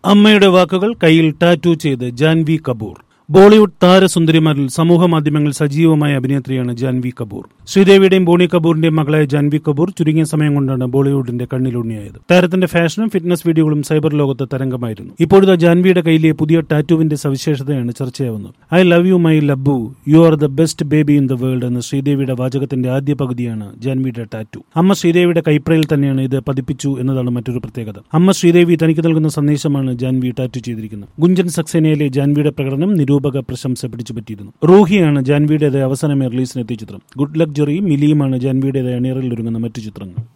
അമ്മയുടെ വാക്കുകൾ കയ്യിൽ ടാറ്റു ചെയ്ത് ജാൻവി കപൂർ ബോളിവുഡ് താരസുന്ദരിമാരിൽ സമൂഹ മാധ്യമങ്ങളിൽ സജീവമായ അഭിനേത്രിയാണ് ജാൻവി കപൂർ ശ്രീദേവിയുടെയും ബോണി കപൂറിന്റെയും മകളായ ജാൻവി കപൂർ ചുരുങ്ങിയ സമയം കൊണ്ടാണ് ബോളിവുഡിന്റെ കണ്ണിലുണ്ണിയായത് താരത്തിന്റെ ഫാഷനും ഫിറ്റ്നസ് വീഡിയോകളും സൈബർ ലോകത്ത് തരംഗമായിരുന്നു ഇപ്പോഴത്തെ ജാൻവിയുടെ കയ്യിലെ പുതിയ ടാറ്റുവിന്റെ സവിശേഷതയാണ് ചർച്ചയാവുന്നത് ഐ ലവ് യു മൈ ലബ്ബു you are the best baby in the world എന്ന ശ്രീദേവിയുടെ വാചകത്തിന്റെ ആദ്യ പകുതിയാണ് ജാൻവിയുടെ ടാറ്റു അമ്മ ശ്രീദേവിയുടെ കൈപ്രയിൽ തന്നെയാണ് ഇത് പതിപ്പിച്ചു എന്നതാണ് മറ്റൊരു പ്രത്യേകത അമ്മ ശ്രീദേവി തനിക്ക് നൽകുന്ന സന്ദേശമാണ് ജാൻവി ടാറ്റു ചെയ്തിരിക്കുന്നത് ഗുഞ്ചൻ സക്സേനയിലെ ജാൻവിയുടെ പ്രകടനം നിരൂപക പ്രശംസ പിടിച്ചുപറ്റിയിരുന്നു റൂഹിയാണ് ജാൻവിയുടേതായ അവസാനമായി റിലീസിനെത്തിയ ചിത്രം ഗുഡ് ലക്ജറി മിലിയുമാണ് ജാൻവിയുടേതായ അണിയറിൽ ഒരുങ്ങുന്ന മറ്റു ചിത്രങ്ങൾ